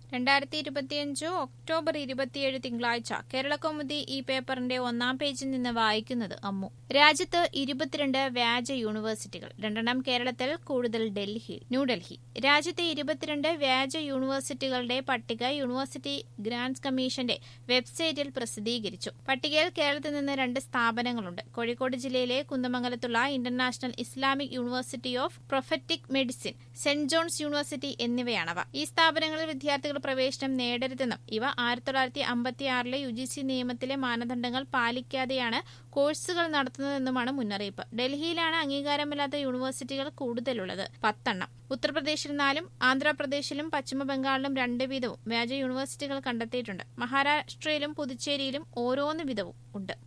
രണ്ടായിരത്തി ഇരുപത്തിയഞ്ച് ഒക്ടോബർ ഇരുപത്തിയേഴ് തിങ്കളാഴ്ച കേരളകൗമുദി ഈ പേപ്പറിന്റെ ഒന്നാം പേജിൽ നിന്ന് വായിക്കുന്നത് അമ്മു രാജ്യത്ത് ഇരുപത്തിരണ്ട് വ്യാജ യൂണിവേഴ്സിറ്റികൾ രണ്ടെണ്ണം കേരളത്തിൽ കൂടുതൽ ഡൽഹിയിൽ ന്യൂഡൽഹി രാജ്യത്തെ ഇരുപത്തിരണ്ട് വ്യാജ യൂണിവേഴ്സിറ്റികളുടെ പട്ടിക യൂണിവേഴ്സിറ്റി ഗ്രാന്റ്സ് കമ്മീഷന്റെ വെബ്സൈറ്റിൽ പ്രസിദ്ധീകരിച്ചു പട്ടികയിൽ കേരളത്തിൽ നിന്ന് രണ്ട് സ്ഥാപനങ്ങളുണ്ട് കോഴിക്കോട് ജില്ലയിലെ കുന്നമംഗലത്തുള്ള international Islamic university of prophetic medicine saint John's university എന്നിവയാണവ ഈ സ്ഥാപനങ്ങളിൽ വിദ്യാർത്ഥികൾ പ്രവേശനം നേടരുതെന്നും ഇവ ആയിരത്തി തൊള്ളായിരത്തി അമ്പത്തിയാറിലെ യു ജി സി നിയമത്തിലെ മാനദണ്ഡങ്ങൾ പാലിക്കാതെയാണ് കോഴ്സുകൾ നടത്തുന്നതെന്നുമാണ് മുന്നറിയിപ്പ് ഡൽഹിയിലാണ് അംഗീകാരമില്ലാത്ത യൂണിവേഴ്സിറ്റികൾ കൂടുതലുള്ളത് പത്തെണ്ണം ഉത്തർപ്രദേശിൽ നാലും ആന്ധ്രാപ്രദേശിലും പശ്ചിമബംഗാളിലും രണ്ട് വീതവും വ്യാജ യൂണിവേഴ്സിറ്റികൾ കണ്ടെത്തിയിട്ടുണ്ട് മഹാരാഷ്ട്രയിലും പുതുച്ചേരിയിലും ഓരോന്ന് വീതവും ഉണ്ട്